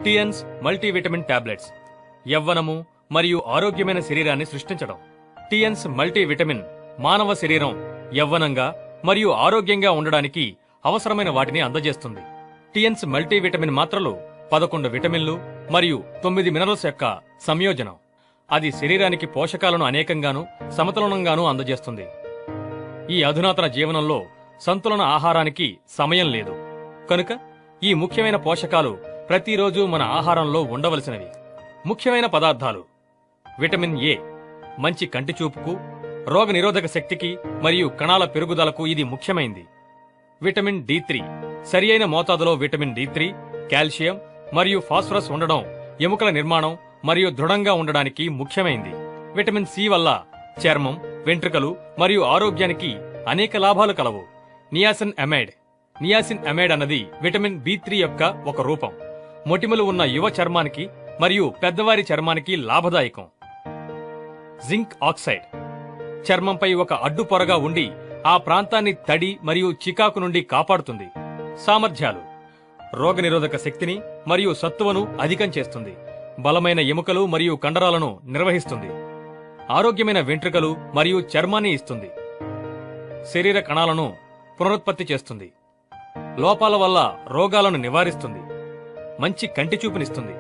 టియన్స్ multivitamin tablets యవ్వనము మరియు ఆరోగ్యమైన శరీరాన్ని సృష్టించడం టియన్స్ మల్టీవిటమిన్ మానవ శరీరం యవ్వనంగా మరియు ఆరోగ్యంగా ఉండడానికి అవసరమైన వాటిని అందజేస్తుంది టియన్స్ మల్టీవిటమిన్ మాత్రలు పదకొండు విటమిన్లు మరియు తొమ్మిది మినరల్స్ యొక్క సంయోజనం అది శరీరానికి పోషకాలను అనేకంగాను సమతులనంగాను అందజేస్తుంది ఈ అధునాతన జీవనంలో సంతులన ఆహారానికి సమయం లేదు కనుక ఈ ముఖ్యమైన పోషకాలు ప్రతిరోజు మన ఆహారంలో ఉండవలసినవి ముఖ్యమైన పదార్థాలు విటమిన్ ఏ మంచి కంటి చూపుకు రోగ నిరోధక శక్తికి మరియు కణాల పెరుగుదలకు ఇది ముఖ్యమైంది విటమిన్ డి త్రీ సరియైన మోతాదులో విటమిన్ డి త్రీ కాల్షియం మరియు ఫాస్ఫరస్ ఉండడం ఎముకల నిర్మాణం మరియు దృఢంగా ఉండడానికి ముఖ్యమైంది విటమిన్ సి వల్ల చర్మం వెంట్రుకలు మరియు ఆరోగ్యానికి అనేక లాభాలు కలవు నియాసిన్ అమైడ్ నియాసిన్ అమైడ్ అన్నది విటమిన్ బి త్రీ యొక్క ఒక రూపం మొటిమలు ఉన్న యువ చర్మానికి మరియు పెద్దవారి చర్మానికి లాభదాయకం జింక్ ఆక్సైడ్ చర్మంపై ఒక అడ్డు పొరగా ఉండి ఆ ప్రాంతాన్ని తడి మరియు చికాకు నుండి కాపాడుతుంది సామర్థ్యాలు రోగనిరోధక శక్తిని మరియు సత్తువను అధికం చేస్తుంది బలమైన ఎముకలు మరియు కండరాలను నిర్వహిస్తుంది ఆరోగ్యమైన వెంట్రుకలు మరియు చర్మాన్ని ఇస్తుంది శరీర కణాలను పునరుత్పత్తి చేస్తుంది లోపాల వల్ల రోగాలను నివారిస్తుంది మంచి కంటి చూపునిస్తుంది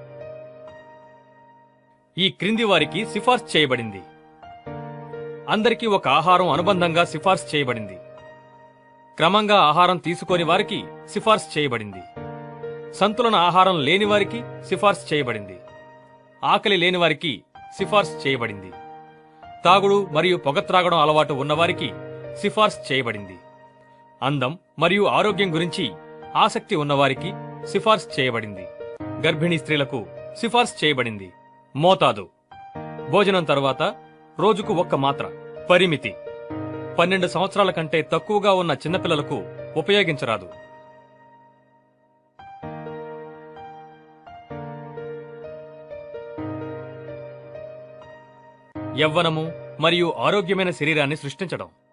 ఈ క్రింది వారికి సిఫార్సు చేయబడింది అందరికీ ఒక ఆహారం అనుబంధంగా సిఫార్సు చేయబడింది క్రమంగా ఆహారం తీసుకోని వారికి సిఫార్సు చేయబడింది సంతులన ఆహారం లేని వారికి సిఫార్సు చేయబడింది ఆకలి లేని వారికి సిఫార్సు చేయబడింది తాగుడు మరియు పొగ త్రాగడం అలవాటు ఉన్నవారికి సిఫార్సు చేయబడింది అందం మరియు ఆరోగ్యం గురించి ఆసక్తి ఉన్నవారికి సిఫార్సు చేయబడింది గర్భిణీ స్త్రీలకు సిఫార్సు చేయబడింది మోతాదు భోజనం తర్వాత రోజుకు ఒక్క మాత్ర పరిమితి పన్నెండు సంవత్సరాల కంటే తక్కువగా ఉన్న చిన్నపిల్లలకు ఉపయోగించరాదు యవ్వనము మరియు ఆరోగ్యమైన శరీరాన్ని సృష్టించడం